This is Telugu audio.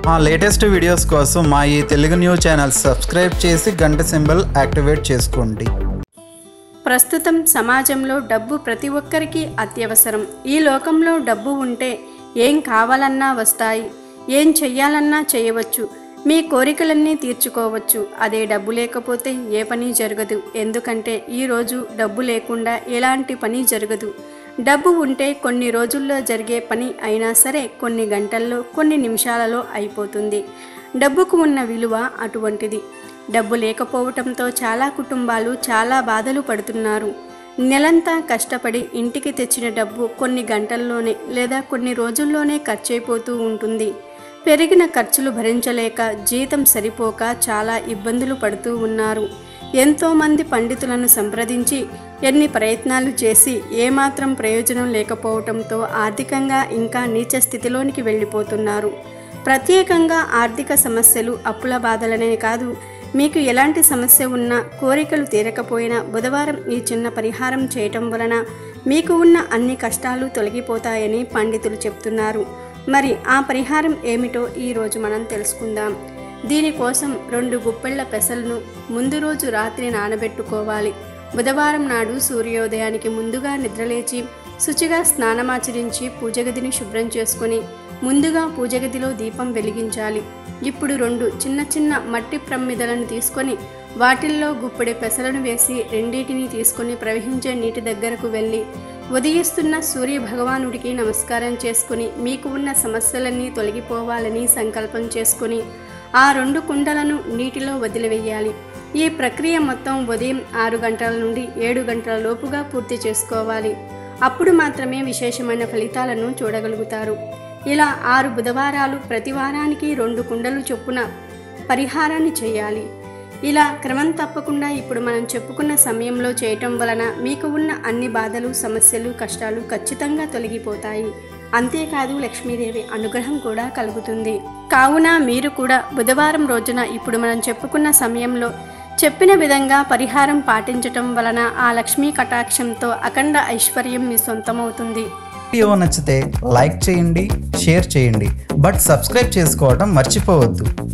మా లేటెస్ట్ వీడియోస్ కోసం మా ఈ తెలుగు న్యూస్ ఛానల్ సబ్స్క్రైబ్ చేసి గంట సింబల్ యాక్టివేట్ చేసుకోండి ప్రస్తుతం సమాజంలో డబ్బు ప్రతి ఒక్కరికి అత్యవసరం ఈ లోకంలో డబ్బు ఉంటే ఏం కావాలన్నా వస్తాయి ఏం చెయ్యాలన్నా చేయవచ్చు మీ కోరికలన్నీ తీర్చుకోవచ్చు అదే డబ్బు లేకపోతే ఏ పని జరగదు ఎందుకంటే ఈరోజు డబ్బు లేకుండా ఎలాంటి పని జరగదు డబ్బు ఉంటే కొన్ని రోజుల్లో జరిగే పని అయినా సరే కొన్ని గంటల్లో కొన్ని నిమిషాలలో అయిపోతుంది డబ్బుకు ఉన్న విలువ అటువంటిది డబ్బు లేకపోవటంతో చాలా కుటుంబాలు చాలా బాధలు పడుతున్నారు నెలంతా కష్టపడి ఇంటికి తెచ్చిన డబ్బు కొన్ని గంటల్లోనే లేదా కొన్ని రోజుల్లోనే ఖర్చయిపోతూ ఉంటుంది పెరిగిన ఖర్చులు భరించలేక జీతం సరిపోక చాలా ఇబ్బందులు పడుతూ ఉన్నారు ఎంతోమంది పండితులను సంప్రదించి ఎన్ని ప్రయత్నాలు చేసి ఏమాత్రం ప్రయోజనం లేకపోవటంతో ఆర్థికంగా ఇంకా నీచ స్థితిలోనికి వెళ్ళిపోతున్నారు ప్రత్యేకంగా ఆర్థిక సమస్యలు అప్పుల బాధలనే కాదు మీకు ఎలాంటి సమస్య ఉన్నా కోరికలు తీరకపోయినా బుధవారం ఈ చిన్న పరిహారం చేయటం వలన మీకు ఉన్న అన్ని కష్టాలు తొలగిపోతాయని పండితులు చెప్తున్నారు మరి ఆ పరిహారం ఏమిటో ఈరోజు మనం తెలుసుకుందాం దీనికోసం రెండు గుప్పెళ్ల పెసలను ముందు రోజు రాత్రి నానబెట్టుకోవాలి బుధవారం నాడు సూర్యోదయానికి ముందుగా నిద్రలేచి శుచిగా స్నానమాచరించి పూజగదిని శుభ్రం చేసుకుని ముందుగా పూజగదిలో దీపం వెలిగించాలి ఇప్పుడు రెండు చిన్న చిన్న మట్టి ప్రమ్మిదలను తీసుకొని వాటిల్లో గుప్పెడి పెసలను వేసి రెండింటిని తీసుకొని ప్రవహించే నీటి దగ్గరకు వెళ్ళి ఉదయిస్తున్న సూర్య భగవానుడికి నమస్కారం చేసుకుని మీకు ఉన్న సమస్యలన్నీ తొలగిపోవాలని సంకల్పం చేసుకుని ఆ రెండు కుండలను నీటిలో వదిలివేయాలి ఈ ప్రక్రియ మొత్తం ఉదయం ఆరు గంటల నుండి ఏడు గంటల లోపుగా పూర్తి చేసుకోవాలి అప్పుడు మాత్రమే విశేషమైన ఫలితాలను చూడగలుగుతారు ఇలా ఆరు బుధవారాలు ప్రతి వారానికి రెండు కుండలు చొప్పున పరిహారాన్ని చేయాలి ఇలా క్రమం తప్పకుండా ఇప్పుడు మనం చెప్పుకున్న సమయంలో చేయటం వలన మీకు ఉన్న అన్ని బాధలు సమస్యలు కష్టాలు ఖచ్చితంగా తొలగిపోతాయి అంతేకాదు లక్ష్మీదేవి అనుగ్రహం కూడా కలుగుతుంది కావున మీరు కూడా బుధవారం రోజున ఇప్పుడు మనం చెప్పుకున్న సమయంలో చెప్పిన విధంగా పరిహారం పాటించటం వలన ఆ లక్ష్మీ కటాక్షంతో అఖండ ఐశ్వర్యం మీ సొంతమవుతుంది వీడియో నచ్చితే లైక్ చేయండి షేర్ చేయండి బట్ సబ్స్క్రైబ్ చేసుకోవడం మర్చిపోవద్దు